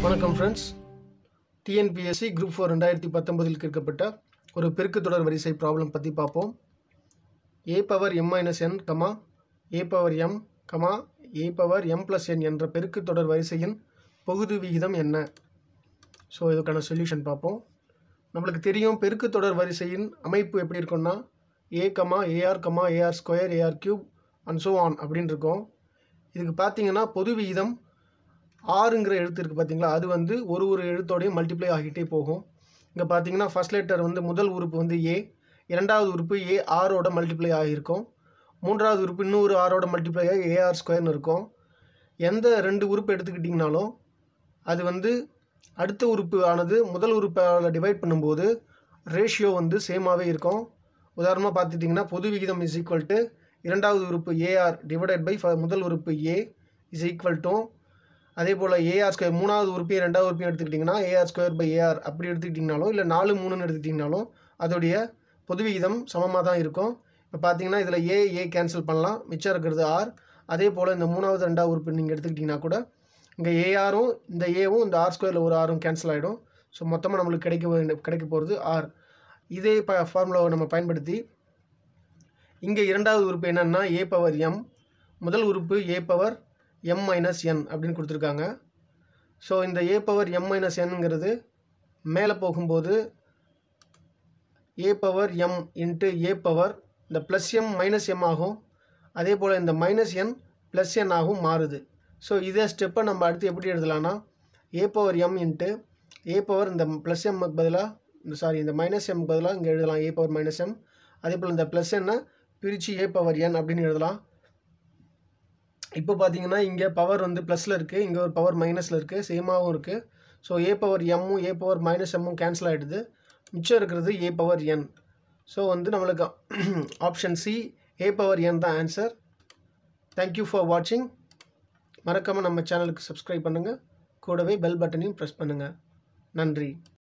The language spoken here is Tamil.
வணக்கம் ஃப்ரெண்ட்ஸ் டிஎன்பிஎஸ்சி குரூப் ஃபோர் ரெண்டாயிரத்தி பத்தொன்பதில் கேட்கப்பட்ட ஒரு பெருக்கு தொடர் வரிசை ப்ராப்ளம் பற்றி பார்ப்போம் A power M minus N comma A power M comma A power M plus N என்ற பெருக்கு தொடர் வரிசையின் பகுதி விகிதம் என்ன ஸோ இதுக்கான சொல்யூஷன் பார்ப்போம் நம்மளுக்கு தெரியும் பெருக்கு தொடர் வரிசையின் அமைப்பு எப்படி இருக்கும்னா A comma AR comma AR square AR cube and so on அப்படின்னு இருக்கும் இதுக்கு பார்த்தீங்கன்னா பொது விகிதம் ஆறுங்கிற எழுத்து இருக்குது பார்த்தீங்களா அது வந்து ஒரு ஒரு எழுத்தோடையும் மல்டிப்ளை ஆகிட்டே போகும் இங்கே பார்த்தீங்கன்னா ஃபர்ஸ்ட் லெட்டர் வந்து முதல் உறுப்பு வந்து ஏ இரண்டாவது உறுப்பு ஏ ஆரோட மல்டிப்ளை ஆகியிருக்கும் மூன்றாவது உறுப்பு இன்னொரு ஆரோட மல்டிப்ளை ஆகி ஏஆர் ஸ்கொயர்னு இருக்கும் எந்த ரெண்டு உறுப்பு எடுத்துக்கிட்டிங்கனாலும் அது வந்து அடுத்த உறுப்பு ஆனது முதல் உறுப்பால் டிவைட் பண்ணும்போது ரேஷியோ வந்து சேமாகவே இருக்கும் உதாரணமாக பார்த்துட்டிங்கன்னா பொது விகிதம் இஸ் ஈக்குவல் டு இரண்டாவது உறுப்பு ஏஆர் டிவைடட் பை முதல் உறுப்பு ஏ இஸ் ஈக்குவல் டு அதே போல் ஏஆர் ஸ்கொயர் மூணாவது உறுப்பையும் ரெண்டாவது உறுப்பையும் எடுத்துக்கிட்டிங்கன்னா ஏஆர் ஸ்கொயர் பை ஏஆர் அப்படி எடுத்துக்கிட்டிங்கனாலும் இல்லை நாலு மூணுன்னு எடுத்துக்கிட்டிங்கனாலும் அதோடைய பொது விகிதம் சமமாக தான் இருக்கும் இப்போ பார்த்தீங்கன்னா இதில் ஏ ஏ கேன்சல் பண்ணலாம் மிச்சம் இருக்கிறது ஆர் அதே போல் இந்த மூணாவது ரெண்டாவது உறுப்பு நீங்கள் எடுத்துக்கிட்டிங்கன்னா கூட இங்கே ஏஆரும் இந்த ஏவும் இந்த ஆர் ஸ்கொயரில் ஒரு ஆரும் கேன்சல் ஆகிடும் ஸோ மொத்தமாக நம்மளுக்கு கிடைக்க வேண்டிய- கிடைக்க போகிறது ஆர் இதே ப ஃபார்முலாவை நம்ம பயன்படுத்தி இங்கே இரண்டாவது உறுப்பு என்னென்னா ஏ பவர் எம் முதல் உறுப்பு A power M minus N அப்படின்னு கொடுத்துருக்காங்க ஸோ இந்த ஏ பவர் எம் மைனஸ் என்னங்கிறது மேலே போகும்போது A power M into A power இந்த ப்ளஸ் எம் மைனஸ் எம் ஆகும் அதே போல் இந்த மைனஸ் என் ப்ளஸ் என் ஆகும் மாறுது ஸோ இதே ஸ்டெப்பை நம்ம அடுத்து எப்படி எழுதலாம்னா A power M into A power இந்த ப்ளஸ் எம்முக்கு பதிலாக இந்த சாரி இந்த மைனஸ் எம்க்கு பதிலாக இங்கே எழுதலாம் ஏ பவர் மைனஸ் எம் அதே போல் இந்த ப்ளஸ் என்ன பிரித்து ஏ பவர் என் அப்படின்னு எழுதலாம் இப்போ பார்த்தீங்கன்னா இங்கே பவர் வந்து ப்ளஸில் இருக்குது இங்கே ஒரு பவர் மைனஸில் இருக்குது சேமாகவும் இருக்குது ஸோ ஏ பவர் எம்மும் ஏ பவர் மைனஸ் எம்மும் கேன்சல் ஆகிடுது மிச்சம் இருக்கிறது ஏ பவர் என் ஸோ வந்து நம்மளுக்கு option C A power N தான் ஆன்சர் தேங்க்யூ ஃபார் வாட்சிங் மறக்காமல் நம்ம சேனலுக்கு சப்ஸ்கிரைப் பண்ணுங்கள் கூடவே பெல் பட்டனையும் ப்ரெஸ் பண்ணுங்கள் நன்றி